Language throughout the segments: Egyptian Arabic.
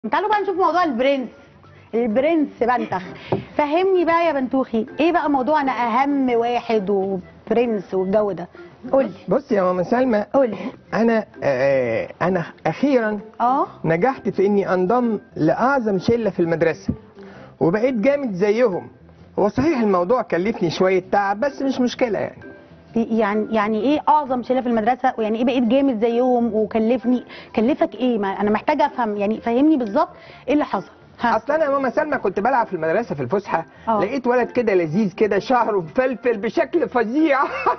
تعالوا بقى نشوف موضوع البرنس البرنس بنتخ فهمني بقى يا بنتوخي ايه بقى موضوع انا اهم واحد وبرنس والجو ده قول لي بص يا ماما سلمى قول لي انا آه انا اخيرا اه نجحت في اني انضم لاعظم شله في المدرسه وبقيت جامد زيهم هو صحيح الموضوع كلفني شويه تعب بس مش مشكله يعني يعني يعني ايه اعظم شله في المدرسه ويعني ايه بقيت جامد زيهم وكلفني كلفك ايه ما انا محتاجه افهم يعني فهمني بالظبط ايه اللي حصل ها اصل انا يا ماما سلمى كنت بلعب في المدرسه في الفسحه آه. لقيت ولد كده لذيذ كده شعره مفلفل بشكل فظيع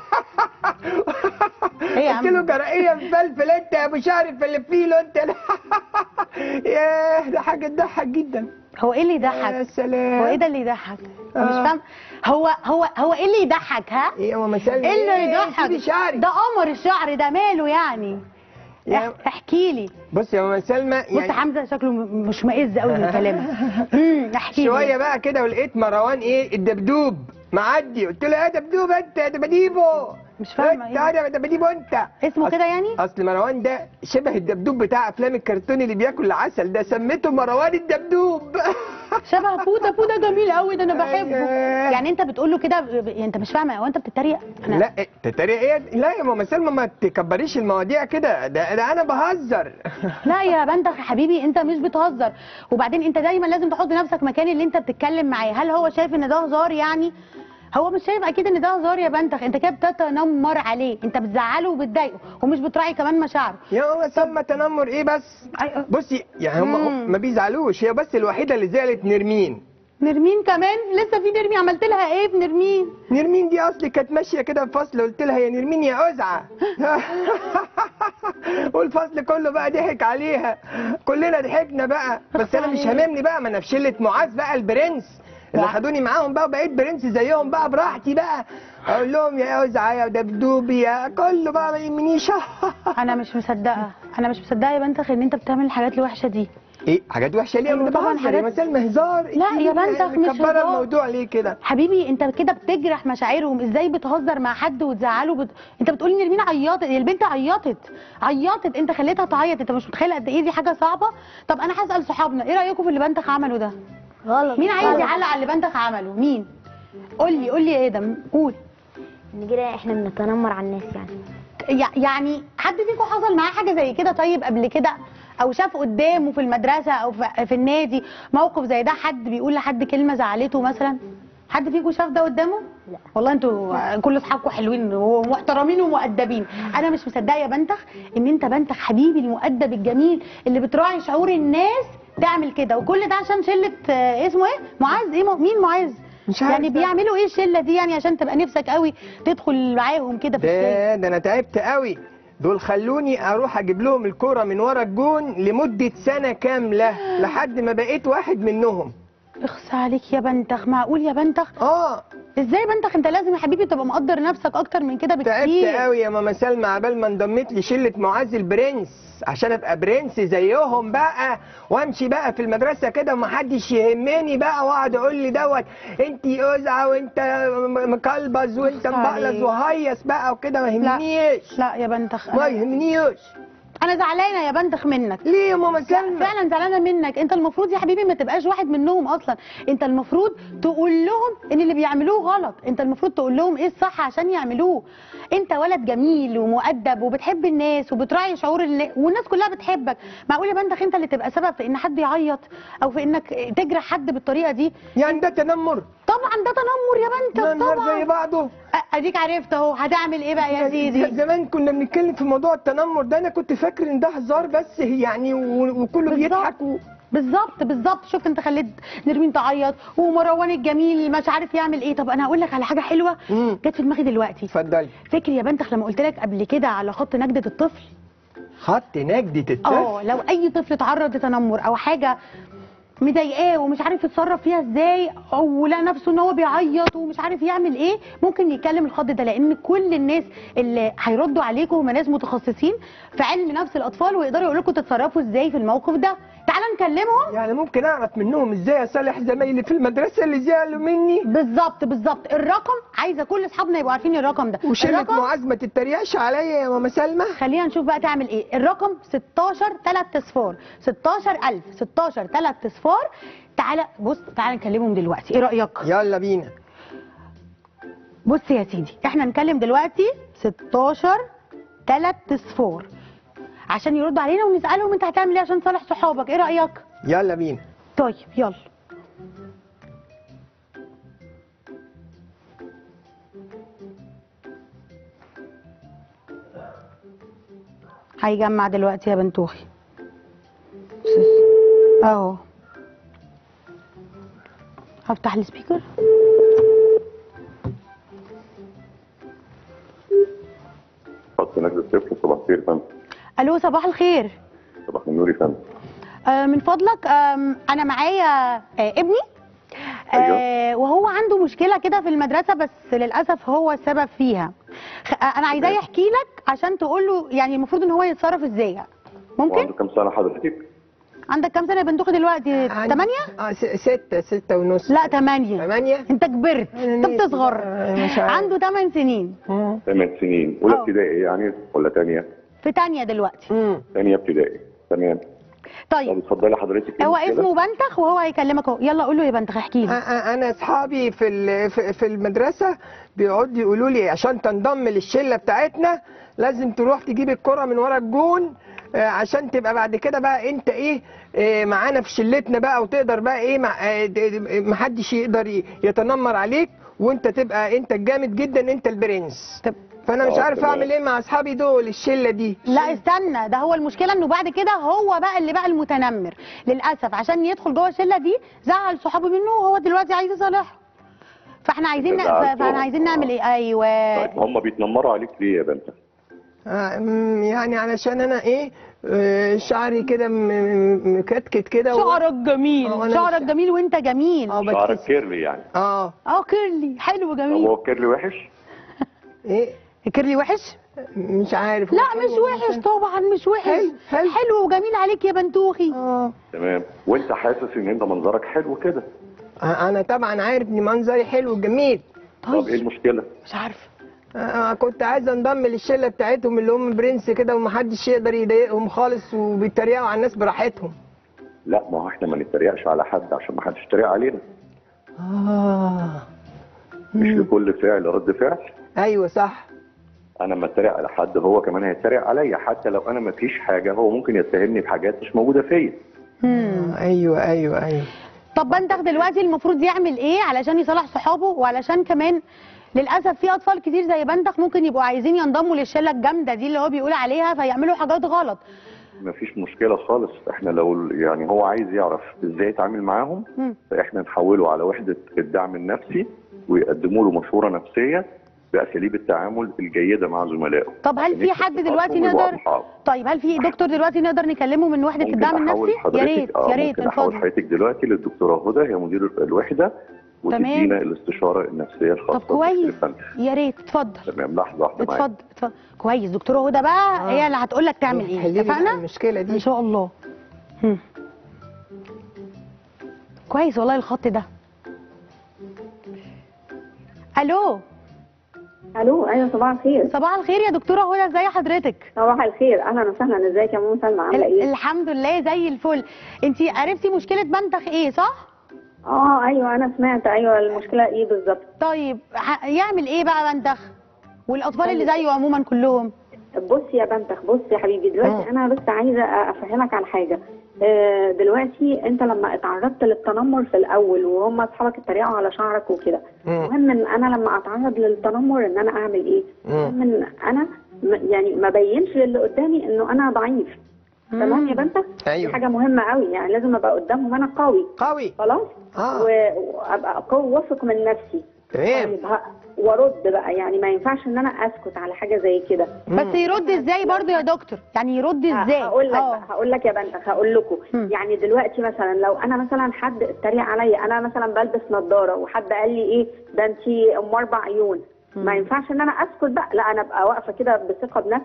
ايه يا قلت له عم جرائيه مفلفل انت يا ابو شعر فلفيله انت ياه ده حاجه تضحك جدا هو ايه اللي يا يضحك سلام هو ايه ده اللي يضحك أنا مش آه. فاهم هو هو هو ايه اللي يضحك ها ايه يا ماما سلمى ايه اللي يضحك سيبي شعري ده قمر الشعر ده ماله يعني يا- اح- احكي لي بص يا ماما سلمى بص حمزه شكله م- مش مئز قوي من كلامك امم احكي شويه لي بقى كده ولقيت مروان ايه الدبدوب معدي قلت له يا دبدوب انت يا دبديبو مش فاهمة انت ايه. يا دبديبو انت اسمه أصل- كده يعني اصل مروان ده شبه الدبدوب بتاع افلام الكرتون اللي بياكل العسل ده سميته مروان الدبدوب شبه بوده بوده جميل قوي ده انا بحبه أيوه. يعني انت بتقول له كده ب- ب- يعني انت مش فاهمه هو انت بتتريق انا لا إيه، تتريق ايه لا يا ماما سلمى ما تكبريش المواضيع كده ده, ده انا بهزر لا يا بندخ يا حبيبي انت مش بتهزر وبعدين انت دايما لازم تحط نفسك مكان اللي انت بتتكلم معاه هل هو شايف ان ده هزار يعني هو مش شايف اكيد ان ده هزار يا بنتخ انت كده بتتنمر عليه انت بتزعله وبتضايقه ومش بتراعي كمان مشاعره يا ماما سلمى تنمر ايه بس أي- بصي يعني هم مم. ما بيزعلوش هي بس الوحيده اللي زعلت نرمين نرمين كمان لسه في نرمي عملت لها ايه في نرمين نرمين دي اصلي كانت ماشيه كده في فصل قلت لها يا نرمين يا ازعه والفصل كله بقى ضحك عليها كلنا ضحكنا بقى بس انا مش هاممني بقى ما انا في شله معاذ بقى البرنس اللي لا. خدوني معاهم بقى وبقيت برنس زيهم بقى براحتي بقى اقول لهم يا ازعه يا دبدوبي يا كله بقى ما يهمنيش انا مش مصدقه انا مش مصدقه يا بنتخ ان انت بتعمل الحاجات الوحشه دي ايه حاجات وحشه ليه أيوة انا طبعاً بهزر يا حاجات- مسلمى هزار لا إنتي يا بنتك مش مكبره هزار. الموضوع ليه كده حبيبي انت كده بتجرح مشاعرهم ازاي بتهزر مع حد وتزعله بت... انت بتقولي نرمين عيطت هي البنت عيطت عيطت انت خليتها تعيط انت مش متخيله قد ايه دي حاجه صعبه طب انا هسال صحابنا ايه رايكم في اللي بنتخ عمله ده غلط مين عايز غلط. يعلق على اللي بنتخ عمله مين قول لي قول لي يا ادم قول ان كده احنا بنتنمر على الناس يعني يع- يعني حد فيكم حصل معاه حاجه زي كده طيب قبل كده او شاف قدامه في المدرسه او في في النادي موقف زي ده حد بيقول لحد كلمه زعلته مثلا حد فيكم شاف ده قدامه لا. والله انتوا كل اصحابكم حلوين ومحترمين ومؤدبين انا مش مصدقه يا بنتخ ان انت بنتخ حبيبي المؤدب الجميل اللي بتراعي شعور الناس تعمل كده وكل ده عشان شله آه، اسمه ايه معاذ ايه مين معاذ مش عارف يعني ده. بيعملوا ايه الشله دي يعني عشان تبقى نفسك قوي تدخل معاهم كده في الشله ده ده انا تعبت قوي دول خلوني اروح اجيب لهم الكوره من ورا الجون لمده سنه كامله لحد ما بقيت واحد منهم اخص عليك يا بنتخ معقول يا بنتخ اه ازاي بنتخ انت لازم يا حبيبي تبقى مقدر نفسك اكتر من كده تعبت بكتير قوي يا ماما سلمى عبال ما انضميت لشله معاذ البرنس عشان ابقى برنس زيهم بقى وامشي بقى في المدرسه كده ومحدش يهمني بقى واقعد اقول لي دوت انت ازعه وانت م- مكلبز وانت بص مبقلز عليك. وهيص بقى وكده ما يهمنيش لا يا بنتخ ما انا, يهمنيش أنا زعلانه يا بنتخ منك ليه يا ماما لا سلمى فعلا زعلانه منك انت المفروض يا حبيبي ما تبقاش واحد منهم اصلا انت المفروض تقول لهم ان اللي بيعملوه غلط انت المفروض تقول لهم ايه الصح عشان يعملوه انت ولد جميل ومؤدب وبتحب الناس وبتراعي شعور الناس والناس كلها بتحبك معقول يا بنتخ انت اللي تبقى سبب في ان حد يعيط او في انك تجرح حد بالطريقه دي يعني ده تنمر طبعا ده تنمر يا ده بنتخ النهار زي طبعا بعضه أ- اديك عرفت اهو هتعمل ايه بقى يا سيدي زمان كنا بنتكلم في موضوع التنمر ده انا كنت فاكر ان ده هزار بس يعني و- وكله بالظبط. بيضحك و... بالظبط بالظبط شوف انت خليت نرمين تعيط ومروان الجميل مش عارف يعمل ايه طب انا هقول لك على حاجه حلوه مم. جت في دماغي دلوقتي اتفضلي فاكر يا بنتخ لما قلت لك قبل كده على خط نجده الطفل خط نجدة الطفل اه لو اي طفل اتعرض لتنمر او حاجه مضايقاه ومش عارف يتصرف فيها ازاي او لقى نفسه ان هو بيعيط ومش عارف يعمل ايه ممكن يتكلم الخط ده لان كل الناس اللي هيردوا عليكم هم ناس متخصصين في علم نفس الاطفال ويقدروا يقولوا لكم تتصرفوا ازاي في الموقف ده تعالى نكلمهم يعني ممكن اعرف منهم ازاي اصالح زمايلي في المدرسه اللي زعلوا مني بالظبط بالظبط الرقم عايزه كل اصحابنا يبقوا عارفين الرقم ده وشله الرقم معاذ ما تتريقش عليا يا ماما سلمى خلينا نشوف بقى تعمل ايه الرقم 16 3 اصفار 16000 16 3 اصفار تعالى بص تعالى نكلمهم دلوقتي ايه رايك يلا بينا بص يا سيدي احنا نكلم دلوقتي 16 3 اصفار عشان يردوا علينا ونسالهم انت هتعمل ايه عشان تصالح صحابك ايه رايك يلا بينا طيب يلا هيجمع دلوقتي يا بنتوخي اهو هفتح السبيكر خط نجد الطفل صباح الخير يا فندم الو صباح الخير صباح النور يا فندم آه، من فضلك آم، انا معايا آه، ابني آه، وهو عنده مشكله كده في المدرسه بس للاسف هو السبب فيها خ- آه، انا عايزاه تمام. يحكي لك عشان تقول له يعني المفروض ان هو يتصرف ازاي ممكن وعنده كام سنه حضرتك؟ عندك كام سنه يا بنتوخي دلوقتي عندي- 8 اه س- ستة ستة ونص لا 8 ثمانية انت كبرت أنا انت ناسي بتصغر بقى، مش عارف. عنده 8 سنين مم. ثمان سنين اولى آه. ابتدائي يعني ولا ثانيه؟ في تانية دلوقتي مم. ثانيه ابتدائي تمام طب طيب اتفضلي حضرتك إيه هو المشكلة؟ اسمه بنتخ وهو هيكلمك اهو يلا قول له يا بنتخ احكي أ- له أ- انا اصحابي في ال- في- في المدرسه بيقعدوا يقولوا لي عشان تنضم للشله بتاعتنا لازم تروح تجيب الكره من ورا الجون آه، عشان تبقى بعد كده بقى انت ايه آه، معانا في شلتنا بقى وتقدر بقى ايه مع- آه، د- د- محدش يقدر ي- يتنمر عليك وانت تبقى انت الجامد جدا انت البرنس طب فانا مش آه، عارف تمام. اعمل ايه مع اصحابي دول الشله دي لا استنى ده هو المشكله انه بعد كده هو بقى اللي بقى المتنمر للاسف عشان يدخل جوه الشله دي زعل صحابه منه وهو دلوقتي عايز يصالحه فاحنا عايزين ن- زعلتهم. فاحنا عايزين نعمل ايه ايوه طيب هم بيتنمروا عليك ليه يا بنت؟ آه، مم، يعني علشان انا ايه آه، شعري كده م- م- مكتكت كده و- شعرك جميل آه، وأنا شعرك مش- جميل وانت جميل اه شعرك بتكسر كيرلي يعني اه اه كيرلي حلو طب جميل هو الكيرلي وحش؟ ايه كيرلي وحش مش عارف لا هو مش حلو وحش ولا- طبعا مش وحش حلو، حلو. حلو وجميل عليك يا بنتوخي اه تمام وانت حاسس ان انت منظرك حلو كده آه، انا طبعا عارف ان منظري حلو وجميل طب ايه طيب المشكله؟ مش عارفه آه، كنت عايز انضم للشله بتاعتهم اللي هم برنس كده ومحدش يقدر يضايقهم خالص وبيتريقوا على الناس براحتهم لا ما هو احنا ما نتريقش على حد عشان ما حدش يتريق علينا اه مش لكل فعل رد فعل ايوه صح انا لما اتريق على حد هو كمان هيتريق عليا حتى لو انا ما فيش حاجه هو ممكن يتهمني بحاجات مش موجوده فيا مم. آه، ايوه ايوه ايوه طب بنتخ دلوقتي المفروض يعمل ايه علشان يصالح صحابه وعلشان كمان للاسف في اطفال كتير زي بنتخ ممكن يبقوا عايزين ينضموا للشله الجامده دي اللي هو بيقول عليها فيعملوا حاجات غلط ما فيش مشكله خالص احنا لو يعني هو عايز يعرف ازاي يتعامل معاهم مم. فاحنا نحوله على وحده الدعم النفسي ويقدموا له مشوره نفسيه باساليب التعامل الجيده مع زملائه طب هل في حد دلوقتي نقدر طيب هل في دكتور دلوقتي نقدر نكلمه من وحده ممكن الدعم أحول النفسي يا حضرتك- ريت آه، يا ريت ممكن من احول فضلك حضرتك دلوقتي للدكتوره هدى هي مدير الوحده وتدينا الاستشاره النفسيه الخاصه طب كويس بالفن. يا ريت اتفضل تمام لحظه واحده معايا اتفضل اتفضل كويس دكتوره هدى بقى آه. هي اللي هتقول لك تعمل حلي ايه لي بقى اتفقنا المشكله دي ان شاء الله هم. كويس والله الخط ده الو الو ايوه صباح الخير صباح الخير يا دكتوره هدى ازي حضرتك صباح الخير اهلا وسهلا ازيك يا ماما سلمى عامله ال- ايه الحمد لله زي الفل انت عرفتي مشكله بنتخ ايه صح اه ايوه انا سمعت ايوه المشكله ايه بالظبط طيب ه- يعمل ايه بقى بنتخ والاطفال اللي زيه عموما كلهم بص يا بنتخ بص يا حبيبي دلوقتي آه. انا بس عايزه افهمك على حاجه آه، دلوقتي انت لما اتعرضت للتنمر في الاول وهم اصحابك اتريقوا على شعرك وكده مم. المهم ان انا لما اتعرض للتنمر ان انا اعمل ايه مم. المهم ان انا م- يعني ما بينش للي قدامي انه انا ضعيف تمام يا بنتخ أيوة. دي حاجه مهمه قوي يعني لازم ابقى قدامهم انا قوي قوي خلاص اه و- وابقى قوي واثق من نفسي تمام طيب ه- وارد بقى يعني ما ينفعش ان انا اسكت على حاجه زي كده بس يرد ازاي برضو يا دكتور يعني يرد ازاي هقول لك آه. بقى هقول لك يا بنتك هقول لكم مم. يعني دلوقتي مثلا لو انا مثلا حد اتريق عليا انا مثلا بلبس نظاره وحد قال لي ايه ده انت ام اربع عيون ما ينفعش ان انا اسكت بقى لا انا ابقى واقفه كده بثقه بنفسي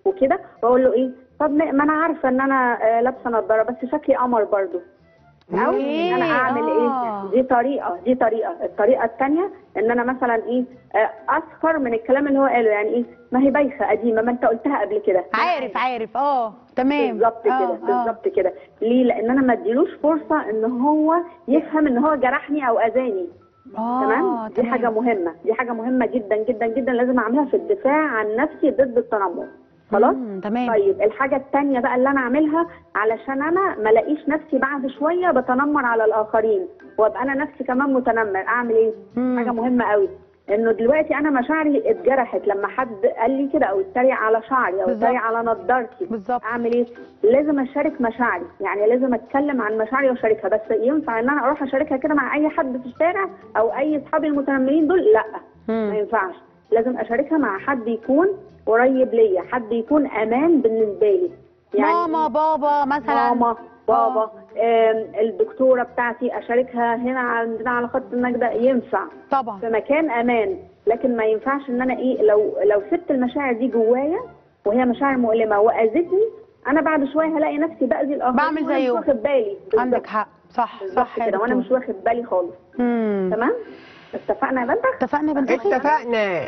وكده واقول له ايه طب ما ما انا عارفه ان انا آه، لابسه نظاره بس شكلي قمر برضو او ان انا اعمل آه. ايه دي طريقه دي طريقه الطريقه الثانيه ان انا مثلا ايه آه، اسخر من الكلام اللي هو قاله يعني ايه ما هي بايخه قديمه ما انت قلتها قبل كده عارف عارف اه تمام بالظبط آه، كده آه. بالظبط كده ليه لان انا ما اديلوش فرصه ان هو يفهم ان هو جرحني او اذاني اه تمام دي حاجه مهمه دي حاجه مهمه جدا جدا جدا لازم اعملها في الدفاع عن نفسي ضد التنمر خلاص مم، تمام طيب الحاجه الثانيه بقى اللي انا اعملها علشان انا ما الاقيش نفسي بعد شويه بتنمر على الاخرين وابقى انا نفسي كمان متنمر اعمل ايه مم. حاجه مهمه قوي انه دلوقتي انا مشاعري اتجرحت لما حد قال لي كده او اتريق على شعري او بالظبط. اتريق على نضارتي بالظبط. اعمل ايه لازم اشارك مشاعري يعني لازم اتكلم عن مشاعري واشاركها بس ينفع ان انا اروح اشاركها كده مع اي حد في الشارع او اي اصحابي المتنمرين دول لا مم. ما ينفعش لازم اشاركها مع حد يكون قريب ليا حد يكون امان بالنسبه لي ماما بابا مثلا ماما بابا آم، الدكتوره بتاعتي اشاركها هنا عندنا على خط النجده ينفع طبعا في مكان امان لكن ما ينفعش ان انا ايه لو لو سبت المشاعر دي جوايا وهي مشاعر مؤلمه واذتني انا بعد شويه هلاقي نفسي باذي الاخرين بعمل وأنا مش زيه. واخد بالي عندك بالظبط. حق صح بالظبط صح يا كده وانا دكتور. مش واخد بالي خالص مم. تمام اتفقنا يا بنتك اتفقنا يا بنت أخي؟ اتفقنا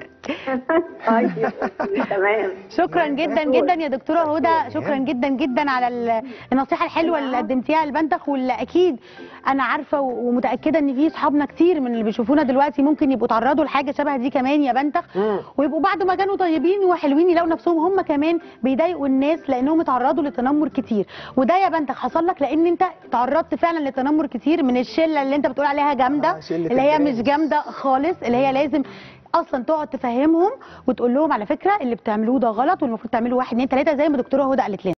طيب تمام شكرا جدا جدا يا دكتوره هدى شكرا جدا جدا على ال- النصيحه الحلوه اللي قدمتيها لبنتك واللي اكيد انا عارفه و- ومتاكده ان في اصحابنا كتير من اللي بيشوفونا دلوقتي ممكن يبقوا تعرضوا لحاجه شبه دي كمان يا بنتك مم. ويبقوا بعد ما كانوا طيبين وحلوين يلاقوا نفسهم هم كمان بيضايقوا الناس لانهم اتعرضوا لتنمر كتير وده يا بنتك حصل لك لان انت تعرضت فعلا لتنمر كتير من الشله اللي انت بتقول عليها جامده آه، شلة اللي هي مش البنات. جامده خالص اللي هي لازم اصلا تقعد تفهمهم وتقول لهم على فكره اللي بتعملوه ده غلط والمفروض تعملوا واحد اتنين تلاته زي ما دكتوره هدى قالت لنا